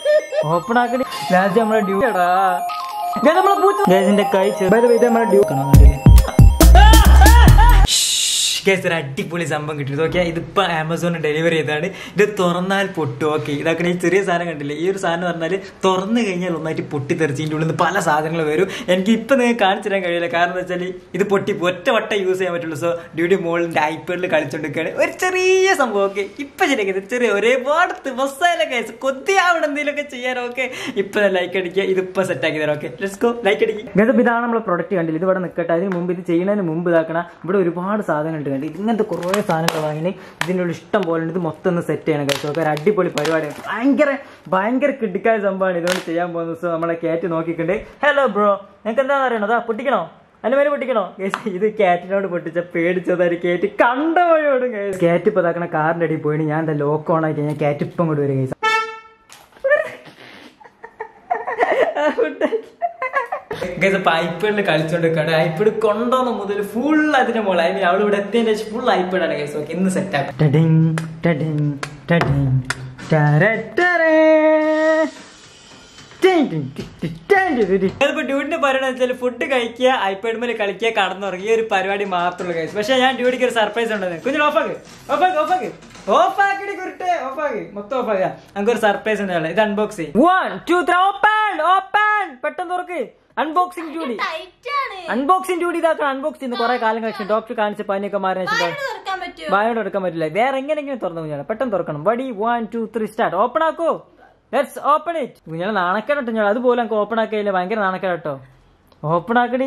Open ആക്കണി last നമ്മളെ ഡ്യൂടാ നമ്മളെ പൂച്ച ഗേസിന്റെ കൈ ചെറുതായി ഇത് നമ്മളെ ഡ്യൂ കാണാൻ ഗേസ് ഒരു അടിപൊളി സംഭവം കിട്ടി ഓക്കെ ഇതിപ്പോ ആമസോൺ ഡെലിവറി ചെയ്താണ് ഇത് തുറന്നാൽ പൊട്ടു ഓക്കെ ഇതാക്കണ ഈ ചെറിയ സാധനം കണ്ടില്ലേ ഈ ഒരു സാധനം പറഞ്ഞാൽ തുറന്നു കഴിഞ്ഞാൽ ഒന്നായിട്ട് പൊട്ടി തെറിച്ചിൻ്റെ ഉള്ളിൽ നിന്ന് പല സാധനങ്ങൾ വരും എനിക്ക് ഇപ്പൊ നിങ്ങൾക്ക് കാണിച്ചു തരാൻ കഴിയില്ല കാരണം എന്താ വെച്ചാൽ ഇത് പൊട്ടി ഒറ്റ വട്ടം യൂസ് ചെയ്യാൻ പറ്റുള്ളൂ സോ ഡ്യൂട്ടി മോളിന്റെ ഐപാഡിൽ കളിച്ചോണ്ടിരിക്കുകയാണ് ഒരു ചെറിയ സംഭവം ഓക്കെ ഇപ്പൊ ശരിയാക്കിയത് ചെറിയ ഒരുപാട് ദിവസമായാലും കേസ് കൊത്തിയാവണം എന്തെങ്കിലുമൊക്കെ ചെയ്യാൻ ഓക്കെ ഇപ്പൊ ലൈക്ക് അടിക്കുക ഇതിപ്പോ സെറ്റ് ആക്കി തരാം ഓക്കെ ലെറ്റ്സ് ഗോ ലൈക്ക് അടിക്കുക ഇതാണ് നമ്മളെ പ്രൊഡക്റ്റ് കണ്ടില്ല ഇത് ഇവിടെ നിൽക്കട്ടെ അതിന് മുമ്പ് ഇത് ചെയ്യുന്നതിന് മുമ്പ് ഇതാക്കണം ഇവിടെ ഒരുപാട് സാധനങ്ങൾ ഉണ്ട് ഇങ്ങനത്തെ കുറേ സാധനങ്ങൾ വാങ്ങിന് ഇതിൻ്റെ ഉള്ളിൽ ഇഷ്ടം പോലെ ഉണ്ട് ഇത് മൊത്തം ഒന്ന് സെറ്റ് ചെയ്യണം കഴിച്ചു ഒക്കെ ഒരു അടിപൊളി പരിപാടിയാണ് ഭയങ്കര ഭയങ്കര കിട്ടിക്കായ സംഭവമാണ് ഇതുകൊണ്ട് ചെയ്യാൻ പോകുന്നത് സോ നമ്മളെ കയറ്റി നോക്കിക്കണ്ട് ഹലോ ബ്രോ നിങ്ങൾക്ക് എന്താണെന്ന് അറിയണോ അതാ പൊട്ടിക്കണോ അതിന് മേലെ പൊട്ടിക്കണോ Guys, ഇത് കാറ്റിനോട് പൊട്ടിച്ച പേടിച്ചതായി കേറ്റ് കണ്ട വഴിയോടും കാറ്റ് ഇപ്പൊ ഇതാക്കണ കാറിന്റെ അടിയിൽ പോയിട്ട് ഞാൻ എന്താ ലോക്ക് ഓൺ ആക്കി കഴിഞ്ഞാൽ കാറ്റ് ഇപ്പം കൊണ്ട് വരും കേസ് ഐപ്പിഡിൽ കളിച്ചോണ്ടിരിക്കുകയാണ് ഐപ്പിഡ് കൊണ്ടോന്ന് മുതൽ ഫുൾ അതിന്റെ മോളെ ഐ മീൻ അവിടെ ഇവിടെ എത്തിയതിന്റെ ശേഷം ഫുൾ ഐപ്പിഡാണ് കേസ് ഓക്കെ ഇന്ന് സെറ്റ് ഡ്യൂട്ടിന്റെ പരിപാടി വെച്ചാൽ ഫുഡ് കഴിക്കുക ഐപാഡ് മേലെ കളിക്കുക കടന്നുറങ്ങി ഈ ഒരു പരിപാടി മാത്രമുള്ള കേസ് പക്ഷെ ഞാൻ ഡ്യൂട്ടിക്ക് ഒരു സർപ്രൈസ് ഉണ്ടെന്ന് കുഞ്ഞിന് ഓഫാക്ക് ഓഫാക്ക് ഓഫാക്ക് ഓഫാക്കി കുരുട്ടെ ഓഫാക്കി മൊത്തം ഓഫാക്കുക നമുക്ക് ഒരു സർപ്രൈസ് ഉണ്ട് ഇത് അൺബോക്സ് ചെയ്യും one two three open open പെട്ടെന്ന് തുറക്ക് അൺബോക്സിംഗ് ഡ്യൂട്ടി അൺബോക്സിംഗ് ഡ്യൂട്ടി ഇതാക്കണം അൺബോക്സ് ചെയ്യുന്ന കുറെ കാലം കഴിച്ചു ഡോക്ടർ കാണിച്ച് പനിയൊക്കെ മാറിയ ശേഷം വായോട് എടുക്കാൻ പറ്റില്ല വേറെ എങ്ങനെയെങ്കിലും തുറന്നു കുഞ്ഞാൽ പെട്ടെന്ന് തുറക്കണം വടി one two three start open ആക്കോ ലെറ്റ്സ് ഓപ്പൺ ഇറ്റ് കുഞ്ഞാൽ നാണക്കേടട്ടോ ഞാൻ അതുപോലെ നമുക്ക് ഓപ്പൺ ആക്കിയില്ല ഭയങ്കര നാണക്കേടട്ടോ ഓപ്പൺ ആക്കടി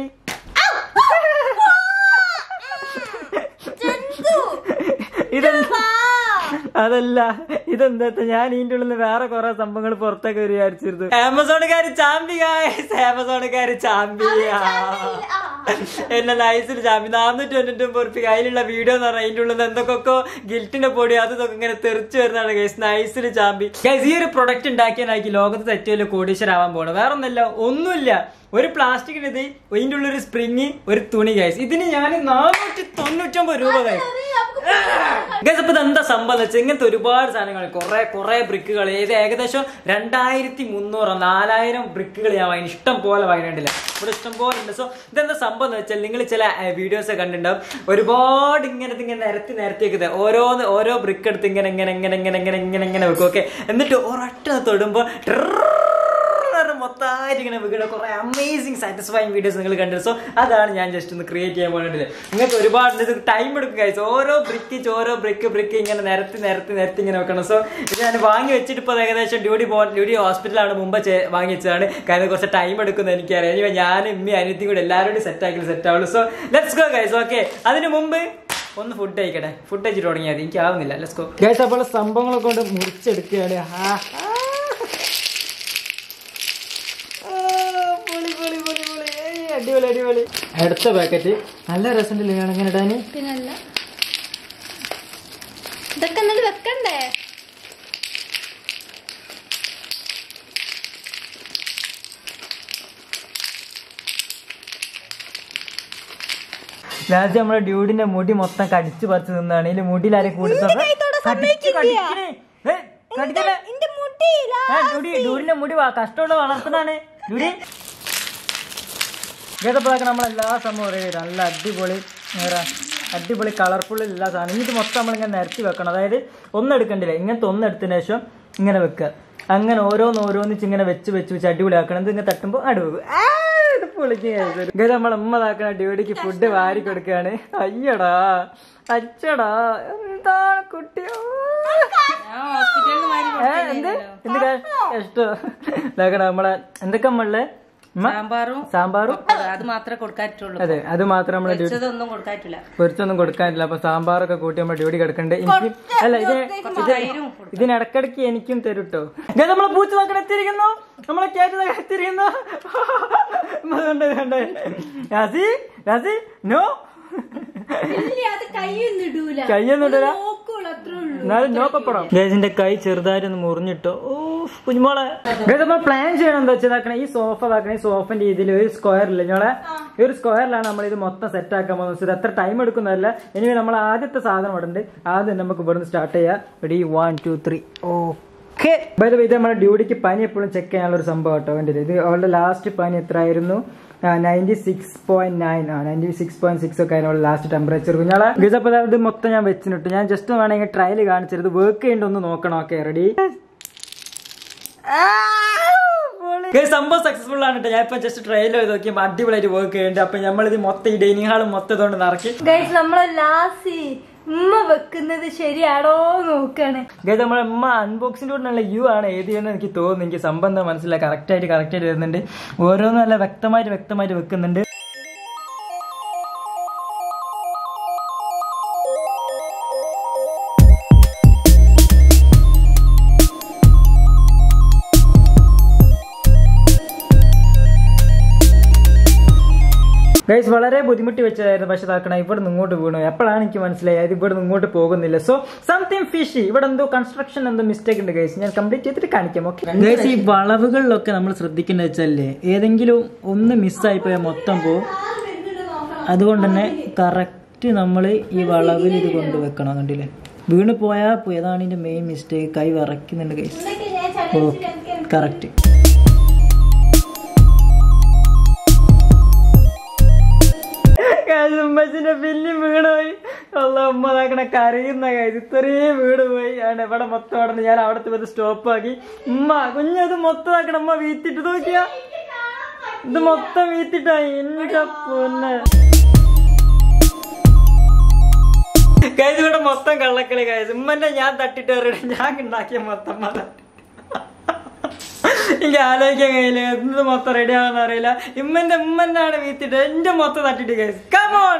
ഇതെന്താ അതല്ല ഇതെന്താ ഞാൻ ഇതിന്റെ ഉള്ളിൽ നിന്ന് വേറെ കുറെ സംഭവങ്ങൾ പുറത്തേക്ക് ഒരു വിചാരിച്ചിരുന്നു ആമസോണുകാര് ചാമ്പി ആമസോണുകാര് ചാമ്പി എന്നെ നൈസിൽ ചാമ്പി നാനൂറ്റി തൊണ്ണൂറ്റി ഒമ്പത് ഉറുപ്പിക അതിലുള്ള വീഡിയോ എന്ന് പറഞ്ഞാൽ അതിന്റെ ഉള്ളിൽ എന്തൊക്കെ ഗിൽറ്റിന്റെ പൊടി അത് ഇതൊക്കെ ഇങ്ങനെ തെറിച്ചു വരുന്നതാണ് ഗൈസ് നൈസിൽ ചാമ്പി ഗൈസ് ഈ ഒരു പ്രൊഡക്റ്റ് ഉണ്ടാക്കിയാലാക്കി ലോകത്ത് തെറ്റുമല്ലോ കോടീശ്വരാവാൻ പോകണം വേറെ ഒന്നല്ല ഒന്നുമില്ല ഒരു പ്ലാസ്റ്റിക്കിന് ഇത് ഇതിന്റെ ഉള്ളിൽ ഒരു സ്പ്രിങ് ഒരു തുണി ഗൈസ് ഇതിന് ഞാൻ നാനൂറ്റി തൊണ്ണൂറ്റൊമ്പത് രൂപ ഗൈസ് ഗൈസ് അപ്പൊ ഇതെന്താ സംഭവം വെച്ചാൽ ഇങ്ങനത്തെ ഒരുപാട് സാധനങ്ങൾ കുറെ കുറെ ബ്രിക്കുകൾ ഏത് ഏകദേശം രണ്ടായിരത്തി മുന്നൂറ് നാലായിരം ബ്രിക്കുകൾ ഞാൻ വാങ്ങി ഇഷ്ടം പോലെ വാങ്ങിയിട്ടില്ല ഇവിടെ ഇഷ്ടം പോലെ ഉണ്ട് സോ ഇതെന്താ സംഭവം എന്ന് വെച്ചാൽ നിങ്ങൾ ചില വീഡിയോസ് കണ്ടിട്ടുണ്ടാവും ഒരുപാട് ഇങ്ങനെ ഇങ്ങനെ നിരത്തി നിരത്തി വെക്കുന്നത് ഓരോന്ന് ഓരോ ബ്രിക്ക് എടുത്ത് ഇങ്ങനെ ഇങ്ങനെ ഇങ്ങനെ ഇങ്ങനെ ഇങ്ങനെ ഇങ്ങനെ ഇങ്ങനെ വെക്കും ഓക്കെ എന്നിട്ട് ഒരൊറ്റ തൊടുമ്പോൾ മൊത്തമായിട്ട് ഇങ്ങനെ വീണ കുറെ അമേസിങ് സാറ്റിസ്ഫൈങ് വീഡിയോസ് നിങ്ങൾ കണ്ടത് സോ അതാണ് ഞാൻ ജസ്റ്റ് ഒന്ന് ക്രിയേറ്റ് ചെയ്യാൻ പോകുന്നത് നിങ്ങൾക്ക് ഒരുപാട് ഇത് ടൈം എടുക്കും കഴിച്ചു ഓരോ ബ്രിക്ക് ഓരോ ബ്രിക്ക് ബ്രിക്ക് ഇങ്ങനെ നിരത്തി നിരത്തി നിരത്തി ഇങ്ങനെ വെക്കണം സോ ഇത് ഞാൻ വാങ്ങി വെച്ചിട്ട് ഇപ്പോൾ ഏകദേശം ഡ്യൂട്ടി പോ ഡ്യൂട്ടി ഹോസ്പിറ്റലാണ് മുമ്പ് ചെ- വാങ്ങി വെച്ചതാണ് കാരണം കുറച്ച് ടൈം എടുക്കുന്നത് എനിക്കറിയാം ഇനി ഞാൻ ഇമ്മി അനിയത്തിയും കൂടി എല്ലാവരും കൂടി സെറ്റ് ആക്കി സെറ്റ് ആവുള്ളൂ so let's go guys okay അതിന് മുമ്പ് ഒന്ന് ഫുഡ് കഴിക്കട്ടെ ഫുഡ് കഴിച്ചിട്ട് തുടങ്ങിയാൽ മതി എനിക്ക് ആവുന്നില്ല ലെറ്റ്സ് ഗോ ഗൈസ് അപ്പോൾ സംഭവങ്ങളൊക്കെ കൊണ്ട് മുറിച്ചെടുക്കുകയാണ് ആ ആ. പൊളി, പൊളി, പൊളി, പൊളി. ഏയ്, അടിപൊളി അടിപൊളി അടുത്ത പാക്കറ്റ് നല്ല രസമുണ്ടല്ലേ ഞാൻ ഇങ്ങനെ ഇടാന് പിന്നല്ല ഇതൊക്കെ എന്നിട്ട് വെക്കണ്ടേ ലാസ്റ്റ് നമ്മളെ ഡ്യൂഡിന്റെ മുടി മൊത്തം കടിച്ചു പറിച്ചു നിന്നാണ് ഇതിൽ മുടിയിൽ ആരെ കൂടുതൽ ഡ്യൂഡിന്റെ മുടി വാ- കഷ്ടമുള്ള വളർത്തുന്നതാണ് ഡ്യൂഡി ഇതൊക്കെ നമ്മളെല്ലാ സംഭവം റെഡി ചെയ്തു നല്ല അടിപൊളി നേരാ അടിപൊളി കളർഫുൾ എല്ലാ സാധനം ഇത് മൊത്തം നമ്മളിങ്ങനെ നിരത്തി വെക്കണം അതായത് ഒന്ന് എടുക്കണ്ടില്ല ഇങ്ങനത്തെ ഒന്ന് എടുത്തതിന് ശേഷം ഇങ്ങനെ വെക്കുക അങ്ങനെ ഓരോന്ന് ഓരോന്നിച്ച് ഇങ്ങനെ വെച്ച് വെച്ച് വെച്ച് അടിപൊളിയാക്കണം ഇത് ഇങ്ങനെ തട്ടുമ്പോൾ അടിപൊളി ഇത് നമ്മളെ ഉമ്മ ഇതാക്കണ ഡ്യൂട്ടിക്ക് ഫുഡ് വാരി കൊടുക്കുകയാണ് അയ്യടാ അച്ചടാ എന്താണ് കുട്ടിയോ ഏ, എന്ത് എന്ത് ഇഷ്ടം ഇതാക്കണ നമ്മളെ എന്തൊക്കെ നമ്മളെ ഉമ്മ? സാമ്പാറും സാമ്പാറും അത് മാത്രമേ കൊടുക്കാറ്റുള്ളൂ അതെ അത് മാത്രം നമ്മളെ ഡ്യൂട്ടി ഇതൊന്നും കൊടുക്കാറ്റില്ല പൊരിച്ചൊന്നും കൊടുക്കാനില്ല അപ്പൊ സാമ്പാറൊക്കെ കൂട്ടി നമ്മുടെ ഡ്യൂട്ടി കിടക്കണ്ടേ എനിക്ക് അല്ല ഇത് ഇത് ഇതിനിടക്കിടക്ക് എനിക്കും തരും കേട്ടോ നമ്മളെ പൂച്ച നോക്കണ എത്തിയിരിക്കുന്നു നമ്മളെ കേറ്റ് നോക്കണ എത്തിയിരിക്കുന്നു കണ്ടേ കണ്ടേ രാസി രാസി നോ അത് കൈയൊന്നും ഇടൂല കയ്യൊന്നും ഇടൂല നോക്കുള്ളൂ അത്രേ ഉള്ളൂ എന്നാലും നോ പപ്പടം ഗേസിന്റെ കൈ ചെറുതായിട്ട് ഒന്ന് മുറിഞ്ഞിട്ടോ ഓ കുഞ്ഞുമോളെ ഗേസ് നമ്മൾ പ്ലാൻ ചെയ്യണം എന്താ വെച്ചാൽ ഈ സോഫ ഇതാക്കണ ഈ സോഫന്റെ രീതിയിൽ ഒരു സ്ക്വയർ ഇല്ല ഞങ്ങളെ ഈ ഒരു സ്ക്വയറിലാണ് നമ്മൾ ഇത് മൊത്തം സെറ്റ് ആക്കാൻ പോകുന്നത് ഇത് എത്ര ടൈം എടുക്കുന്നതല്ല ഇനി നമ്മൾ ആദ്യത്തെ സാധനം ഇവിടെ ഉണ്ട് ആദ്യം നമുക്ക് ഇവിടുന്ന് സ്റ്റാർട്ട് ചെയ്യാം ready one two three okay okay bye ഇത് നമ്മുടെ ഡ്യൂട്ടിക്ക് പനി എപ്പോഴും ചെക്ക് ചെയ്യാനുള്ള ഒരു സംഭവം കേട്ടോ വേണ്ടത് ഇത് അവളുടെ ലാസ്റ്റ് പനി എത്രയായിരുന്നു നയൻറ്റി സിക്സ് പോയിന്റ് നയൻ ആ നയൻറ്റി സിക്സ് പോയിന്റ് സിക്സ് ഒക്കെ ആയിരുന്നു ലാസ്റ്റ് ടെമ്പറേച്ചർ കുഞ്ഞാളെ ഗസ് അപ്പോൾ ഇത് മൊത്തം ഞാൻ വെച്ചിട്ട് ഞാൻ ജസ്റ്റ് വേണമെങ്കിൽ ട്രയൽ കാണിച്ചിരുന്നത് വർക്ക് ചെയ്യേണ്ട ഒന്ന് നോക്കണം ഓക്കെ റെഡി സംഭവം സക്സസ്ഫുൾ ആണ് കേട്ടോ ഞാൻ ഇപ്പൊ ജസ്റ്റ് ട്രയൽ ചെയ്ത് നോക്കിയപ്പോൾ അടിപൊളിയായിട്ട് വർക്ക് ചെയ്യുന്നുണ്ട് അപ്പൊ നമ്മളിത് മൊത്തം ഈ ഡൈനിങ് ഹാളും മൊത്തം ഇതുകൊണ്ട് നിറക്കി ഗൈസ് നമ്മളെ ലാസ്റ്റ് ഉമ്മ വെക്കുന്നത് ശരിയാണോ നോക്കാണ് ഗൈസ് നമ്മളെ അമ്മ അൺബോക്സിന്റെ കൂടെ യു ആണ് ഏത് ചെയ്യുന്നത് എനിക്ക് തോന്നുന്നു എനിക്ക് സംബന്ധം മനസ്സിലായി കറക്റ്റ് ആയിട്ട് കറക്റ്റ് ആയിട്ട് വരുന്നുണ്ട് ഓരോന്നും നല്ല വ്യക്തമായിട്ട് വ്യക്തമായിട്ട് വെക്കുന്നുണ്ട് ഗൈസ് വളരെ ബുദ്ധിമുട്ടി വെച്ചതായിരുന്നു പക്ഷെ താക്കണം ഇവിടെ നിന്ന് ഇങ്ങോട്ട് വീണു എപ്പോഴാണ് എനിക്ക് മനസ്സിലായത് ഇവിടെ നിന്ന് ഇങ്ങോട്ട് പോകുന്നില്ല സോ സംതിങ് ഫിഷി ഇവിടെ എന്തോ കൺസ്ട്രക്ഷൻ എന്തോ മിസ്റ്റേക്ക് ഉണ്ട് ഗൈസ് ഞാൻ കംപ്ലീറ്റ് ചെയ്തിട്ട് കാണിക്കാം ഓക്കെ ഗൈസ് ഈ വളവുകളിലൊക്കെ നമ്മൾ ശ്രദ്ധിക്കുന്നത് വെച്ചല്ലേ ഏതെങ്കിലും ഒന്ന് മിസ്സായി പോയാൽ മൊത്തം പോകും അതുകൊണ്ട് തന്നെ കറക്റ്റ് നമ്മൾ ഈ വളവിൽ ഇത് കൊണ്ടുവെക്കണം കണ്ടില്ലേ വീണ് പോയാൽ പോയി അതാണ് ഇതിന്റെ മെയിൻ മിസ്റ്റേക്ക് കൈ വിറയ്ക്കുന്നുണ്ട് ഗൈസ് ഓക്കെ കറക്റ്റ് ഉമ്മച്ചിന്റെ പിന്നെയും വീണുപോയി ഉള്ള ഉമ്മ നോക്കണ കരയുന്ന കാര്യം ഇത്രയും വീട് പോയി ആണ് ഇവിടെ മൊത്തം അവിടെ ഞാൻ അവിടത്തെ പോയി സ്റ്റോപ്പ് ആക്കി ഉമ്മ കുഞ്ഞത് മൊത്തം ആക്കണം ഉമ്മ വീത്തിട്ട് നോക്കിയ ഇത് മൊത്തം വീത്തിട്ടായി എന്റെ പൊന്നെ കൈത് ഇവിടെ മൊത്തം കള്ളക്കളി കായത് ഉമ്മന്റെ ഞാൻ തട്ടിട്ട് എറിയിട്ട് ഞാൻ ഉണ്ടാക്കിയ മൊത്തം മത എനിക്ക് ആലോചിക്കാൻ കഴിയില്ല എന്ത് മൊത്തം റെഡി ആവാന്ന് അറിയില്ല ഇമ്മന്റെ ഉമ്മന്നാണ് വീത്തിട്ട് എന്റെ മൊത്തം തട്ടിട്ട് കേസ് കമോൺ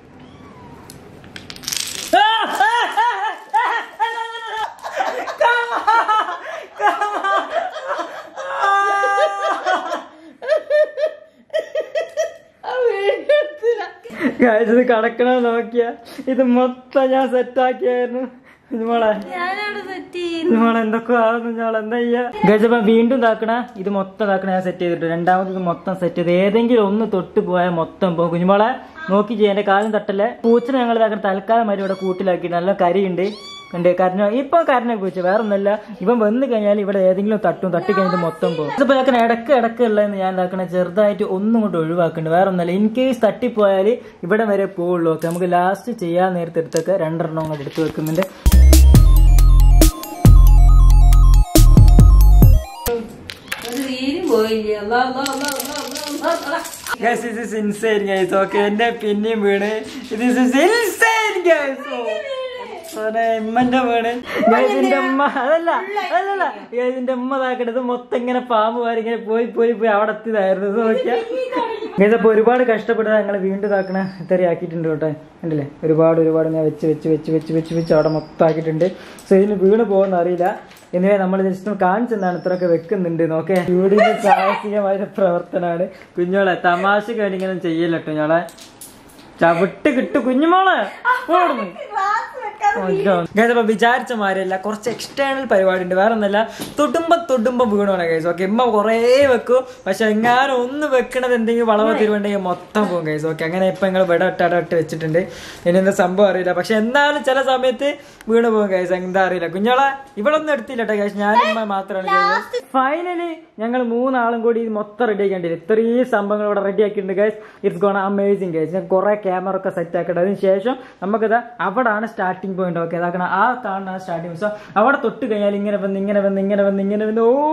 ഇത് കടക്കണ നോക്കിയ ഇത് മൊത്തം ഞാൻ സെറ്റാക്കിയായിരുന്നു മോളെ ഞാനവിടെ തെറ്റി നമ്മൾ എന്തൊക്കെ ആവുന്നു ഞങ്ങൾ എന്താ ചെയ്യാ ഗജപ്പ വീണ്ടും ഇതാക്കണ ഇത് മൊത്തം ഇതാക്കണ ഞാൻ സെറ്റ് ചെയ്തിട്ട് രണ്ടാമത് ഇത് മൊത്തം സെറ്റ് ചെയ്ത് ഏതെങ്കിലും ഒന്ന് തൊട്ട് പോയാൽ മൊത്തം പോകും കുഞ്ഞുമോളെ നോക്കി ചെയ്യാൻ എന്റെ കാലം തട്ടല്ലേ പൂച്ചനെ ഞങ്ങൾ ഇതാക്കണ തൽക്കാലം വരെ ഇവിടെ കൂട്ടിലാക്കി നല്ല കരിയുണ്ട് ഉണ്ട് കരഞ്ഞ ഇപ്പൊ കരഞ്ഞ പൂച്ച വേറെ ഒന്നല്ല ഇവൻ വന്നു കഴിഞ്ഞാൽ ഇവിടെ ഏതെങ്കിലും തട്ടും തട്ടി കഴിഞ്ഞിട്ട് മൊത്തം പോകും ഇതിപ്പോ ഇതാക്കണ ഇടക്ക് ഇടക്ക് ഉള്ളതെന്ന് ഞാൻ ഇതാക്കണ ചെറുതായിട്ട് ഒന്നും കൊണ്ട് ഒഴിവാക്കുന്നുണ്ട് വേറെ ഒന്നല്ല ഇൻ കേസ് തട്ടിപ്പോയാൽ ഇവിടെ വരെ പോവുള്ളൂ ഓക്കെ നമുക്ക് ലാസ്റ്റ് ചെയ്യാൻ നേരത്തെ എടുത്തൊക്കെ രണ്ടെണ്ണം അങ്ങോട്ട് എടുത്ത് വെക്കുന്നുണ്ട് ഒരു വീരും പോയില്ല അല്ലാ, അല്ലാ, അല്ലാ, അല്ലാ, അല്ലാ, അല്ലാ, അല്ലാ. Guys, this is insane, guys. Okay, എന്നെ പിന്നെയും വീണ് this is insane, guys. Oh. സോനെ, ഇമ്മന്റെ വീണ് Guys, എന്റെ അമ്മ അതല്ല അതല്ല Guys, എന്റെ അമ്മ ഇതാക്കണത് മൊത്തം ഇങ്ങനെ പാമ്പ് വാരി ഇങ്ങനെ പോയി പോയി പോയി അവിടെ എത്തിയതായിരുന്നു ഇത് നോക്കിയാ Guys, അപ്പൊ ഒരുപാട് കഷ്ടപ്പെട്ടത് ഞങ്ങൾ വീണ്ടും ഇതാക്കണ ഇത്ര ആക്കിയിട്ടുണ്ട് കേട്ടോ കണ്ടില്ലേ ഒരുപാട് ഒരുപാട് ഞാൻ വെച്ച് വെച്ച് വെച്ച് വെച്ച് വെച്ച് വെച്ച് അവിടെ മൊത്തം ആക്കിയിട്ടുണ്ട് സോ ഇതിന് വീണ് പോകുന്ന അറിയില്ല എന്നിവ നമ്മൾ ജസ്റ്റ് കാണിച്ചെന്നാണ് ഇത്രയൊക്കെ വെക്കുന്നുണ്ട് നോക്കേ വീടിന്റെ സാഹസികമായ പ്രവർത്തനമാണ് കുഞ്ഞോളെ തമാശക്ക് വേണ്ടി ഇങ്ങനെ ചെയ്യല്ലോ ഞങ്ങളെ ചവിട്ട് കിട്ടു കുഞ്ഞുമോളെ ഓടുന്നു ഗൈസ് അപ്പൊ വിചാരിച്ച മാതിരിയല്ല കുറച്ച് എക്സ്റ്റേണൽ പരിപാടി ഉണ്ട് വേറെ ഒന്നല്ല തൊടുമ്പം തൊടുമ്പം വീണോണ ഗൈസ് ഓക്കെ ഇമ്മ കുറേ വെക്കും പക്ഷെ എങ്ങാനും ഒന്ന് വെക്കണത് എന്തെങ്കിലും വളവ തിരുവുണ്ടെങ്കിൽ മൊത്തം പോകും ഗൈസ് ഓക്കെ അങ്ങനെ ഇപ്പൊ നിങ്ങൾ ഇവിടെ ഇട്ട് അവിടെ ഇട്ട് വെച്ചിട്ടുണ്ട് ഇനി എന്താ സംഭവം അറിയില്ല പക്ഷെ എന്നാലും ചില സമയത്ത് വീണ് പോകും ഗൈസ് എന്താ അറിയില്ല കുഞ്ഞോളെ ഇവിടെ ഒന്നും എടുത്തില്ല കേട്ടോ ഗൈസ് ഞാൻ ഇമ്മ മാത്രമാണ് ഫൈനലി ഞങ്ങൾ മൂന്നാളും കൂടി ഇത് മൊത്തം റെഡി ആക്കിയിട്ടുണ്ട് ഇത്രയും സംഭവങ്ങൾ ഇവിടെ റെഡി ആക്കിയിട്ടുണ്ട് guys it's gone amazing guys ഞാൻ കുറെ ക്യാമറ ഒക്കെ സെറ്റ് ആക്കട്ടെ അതിന് ശേഷം നമുക്കിത് അവിടാണ് സ്റ്റാർട്ടിംഗ് പോയിന്റ് ഓക്കെ ഇതാക്കണം ആ കാണുന്ന സ്റ്റാർട്ടിംഗ് സോ അവിടെ തൊട്ട് കഴിഞ്ഞാൽ ഇങ്ങനെ വന്ന് ഇങ്ങനെ വന്ന് ഇങ്ങനെ വന്ന് ഇങ്ങനെ വന്ന് ഓ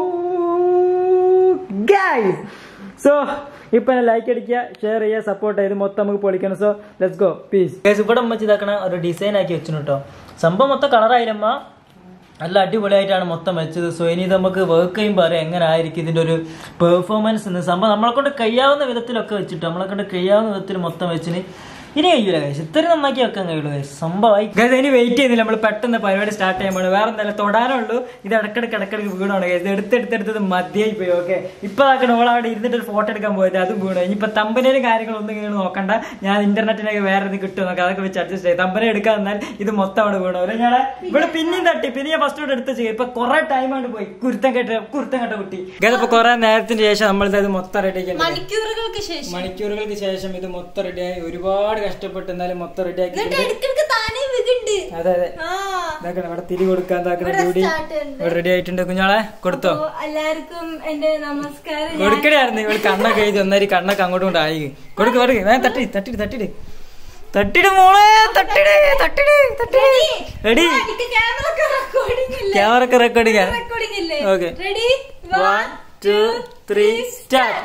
ഗൈസ് സോ ഇപ്പൊ ലൈക്ക് അടിക്കുക ഷെയർ ചെയ്യുക സപ്പോർട്ട് ചെയ്ത് മൊത്തം നമുക്ക് പൊളിക്കണം so let's go peace guys ഇവിടെ വെച്ച് ഇതാക്കണ ഒരു ഡിസൈൻ ആക്കി വെച്ചു കേട്ടോ സംഭവം മൊത്തം കളറായില്ലമ്മ നല്ല അടിപൊളിയായിട്ടാണ് മൊത്തം വെച്ചത് സോ ഇനി ഇത് നമുക്ക് വർക്ക് ചെയ്യുമ്പോൾ അറിയാം എങ്ങനെ ആയിരിക്കും ഇതിന്റെ ഒരു പെർഫോമൻസ് എന്ന് സംഭവം നമ്മളെ കൊണ്ട് കഴിയാവുന്ന വിധത്തിലൊക്കെ വെച്ചിട്ട് നമ്മളെ കൊണ്ട് കഴിയാവുന്ന വിധത്തിൽ മൊത്തം വെച്ചിന് ഇനി കഴിയൂല കൈസ് ഇത്രയും നന്നാക്കി വെക്കാൻ കഴിയുള്ളൂ കൈസ് സംഭവമായി ഗൈസ് ഇനി വെയിറ്റ് ചെയ്യുന്നില്ല നമ്മൾ പെട്ടെന്ന് പരിപാടി സ്റ്റാർട്ട് ചെയ്യുമ്പോൾ വേറെ എന്തായാലും തൊടാനുള്ളൂ ഇത് ഇടക്കിടക്ക് ഇടക്കിടക്ക് വീണാണ് ഗൈസ് എടുത്തെടുത്തെടുത്തത് മതിയായി പോയി ഓക്കെ ഇപ്പൊ ആക്കണം ഓൾ അവിടെ ഇരുന്നിട്ട് ഒരു ഫോട്ടോ എടുക്കാൻ പോയത് അത് വീണു ഇനിയിപ്പോ തമ്പനയിലും കാര്യങ്ങളൊന്നും ഇങ്ങനെ നോക്കണ്ട ഞാൻ ഇന്റർനെറ്റിനൊക്കെ വേറെ ഇത് കിട്ടും നോക്കാം അതൊക്കെ വെച്ച് അഡ്ജസ്റ്റ് ചെയ്യും തമ്പന എടുക്കാൻ എന്നാൽ ഇത് മൊത്തം അവിടെ വീണു അല്ലെ ഞാൻ ഇവിടെ പിന്നെയും തട്ടി പിന്നെ ഞാൻ ഫസ്റ്റ് എടുത്ത് ചെയ്യും ഇപ്പൊ കുറെ ടൈം ആണ് പോയി കുരുത്തം കെട്ട കുരുത്തം കെട്ട കുട്ടി ഗൈസ് ഇപ്പൊ കുറെ നേരത്തിന് ശേഷം നമ്മൾ ഇത് മൊത്തം റെഡി ആക്കി മണിക്കൂറുകൾക്ക് ശേഷം മണിക്കൂറുകൾക്ക് ശേഷം ഇത് മൊത്തം റെഡിയായി ഒരുപാട് കഷ്ടപ്പെട്ട് എന്നാലും മൊത്തം റെഡിയാക്കി ഇടയ്ക്കിടയ്ക്ക് താനേ വികുണ്ട് അതെ അതെ ആ ഇതാക്കണം ഇവിടെ തിരി കൊടുക്കാൻ ഇതാക്കണം ഇവിടെ ഡ്യൂട്ടി start ഉണ്ട്. ഇവിടെ റെഡി ആയിട്ടുണ്ട് കുഞ്ഞോളെ കൊടുത്തോ അപ്പോ എല്ലാവർക്കും എന്റെ നമസ്കാരം ഞാൻ- കൊടുക്കണായിരുന്നു ഇവിടെ കണ്ണൊക്കെ എഴുതി ഒന്നേരി കണ്ണൊക്കെ അങ്ങോട്ടും കൊണ്ട് ആയി കൊടുക്ക് കൊടുക്ക് വേഗം തട്ടി തട്ടിട് തട്ടിട് തട്ടിട് മോളെ തട്ടിട് തട്ടിട് തട്ടിട് റെഡി ആ, എനിക്ക് camera ഒക്കെ recording ഇല്ലേ? ക്യാമറ ഒക്കെ റെക്കോർഡിംഗ് Recording ഇല്ലേ? Okay. Ready? One two three start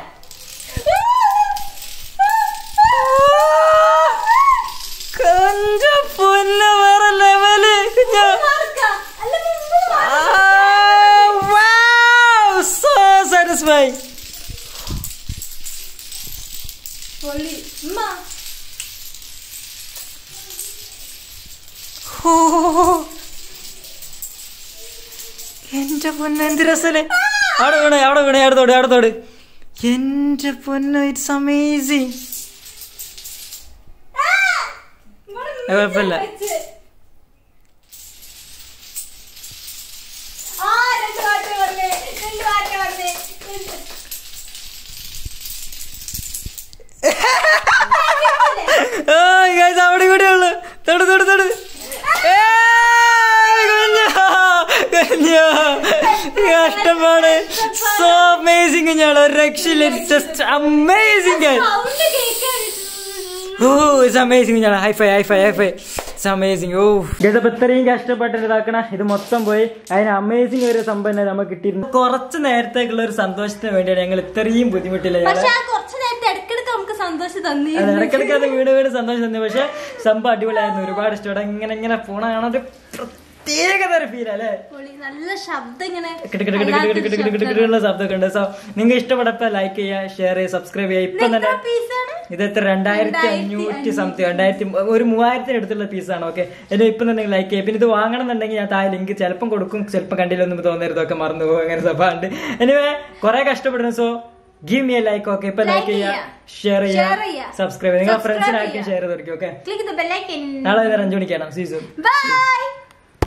കഞ്ച പൊന്ന വേറെ ലെവല് കുഞ്ഞ മാർക്കാ? അല്ല, മുമ്പ് മാർക്ക്. സോ സാറ്റിസ്ഫൈ പൊളി. ഉമ്മ. എന്റെ പൊന്ന എന്ത് രസല്ലേ അവിടെ വീണേ അവിടെ വീണേ അടുത്തോട് അടുത്തോട് എന്റെ പൊന്ന ഇറ്റ്സ് അമേസിങ് ആ! ഇവിടെ അത് കുഴപ്പമില്ല. വെച്ച്. ആ, രണ്ട് വാറ്റ് പറഞ്ഞേ, രണ്ട് വാറ്റ് പറഞ്ഞേ. രണ്ട്. അവിടെ കൂടെ ഉള്ളു തൊട് തൊട് തൊട് ഏയ് കുഞ്ഞാ, കുഞ്ഞാ. കഷ്ടപ്പാട് സോ അമേസിങ് കുഞ്ഞാള് ഒരു രക്ഷയില്ല ജസ്റ്റ് അമേസിങ് Sound കേൾക്കാൻ. ഓ ഇറ്റ്സ് അമേസിങ് ഞാൻ high five high five high five it's amazing oh ഇതിപ്പോ ഇത്രയും കഷ്ടപ്പെട്ടിട്ട് ഇതാക്കണ ഇത് മൊത്തം പോയി അതിന് അമേസിങ് ഒരു സംഭവം നമുക്ക് കിട്ടിയിരുന്നു കുറച്ച് നേരത്തേക്കുള്ള ഒരു സന്തോഷത്തിന് വേണ്ടിയാണ് ഞങ്ങൾ ഇത്രയും ബുദ്ധിമുട്ടില്ല പക്ഷെ ഞങ്ങള് ആ കുറച്ച് നേരത്തെ ഇടക്കിടക്ക് നമുക്ക് സന്തോഷം അത് തന്നിരുന്നു ഇടയ്ക്കിടയ്ക്ക് അത് വീട് വീട് സന്തോഷം തന്നെ പക്ഷെ സംഭവം അടിപൊളിയായിരുന്നു ഒരുപാട് ഇഷ്ടം ഇങ്ങനെ ഇങ്ങനെ പോണ കാണാൻ ഒരു പ്രത്യേക തരം ഫീൽ അല്ലേ പൊളി. നല്ല ശബ്ദം ഇങ്ങനെ കിട് കിട് കിട് കിട് കിട് കിട് കിട് കിട് കിട് ഉള്ള ശബ്ദമൊക്കെ ഉണ്ട് സോ നിങ്ങൾക്ക് ഇഷ്ടപ്പെട്ടപ്പോ ലൈക്ക് ചെയ്യുക ഷെയർ ചെയ്യുക സബ്സ്ക്രൈബ് ചെയ്യുക ഇപ്പൊ തന്നെ പീസാണ് ഇത് എത്ര രണ്ടായിരത്തി അഞ്ഞൂറ്റി സംതിങ് രണ്ടായിരത്തി ഒരു മൂവായിരത്തിന് അടുത്തുള്ള പീസാണ് ഓക്കെ എന്നെ ഇപ്പം തന്നെ ലൈക്ക് ചെയ്യും പിന്നെ ഇത് വാങ്ങണം എന്നുണ്ടെങ്കിൽ ഞാൻ താഴെ ലിങ്ക് ചിലപ്പം കൊടുക്കും ചിലപ്പോൾ കണ്ടില്ലൊന്നും തോന്നരുതൊക്കെ മറന്നു പോകും അങ്ങനെ സംഭവമുണ്ട് എനിവേ കുറെ കഷ്ടപ്പെടുന്നു so give me a like okay ഇപ്പൊ ലൈക്ക് ചെയ്യുക ഷെയർ Share ചെയ്യുക ചെയ്യുക. സബ്സ്ക്രൈബ് ചെയ്യുക നിങ്ങളുടെ Subscribe ഫ്രണ്ട്സിനായിരിക്കും ചെയ്യുക. ഷെയർ ചെയ്ത് okay click the bell icon നാളെ വൈകുന്നേരം അഞ്ചു മണിക്കാണ് സീസൺ ബൈ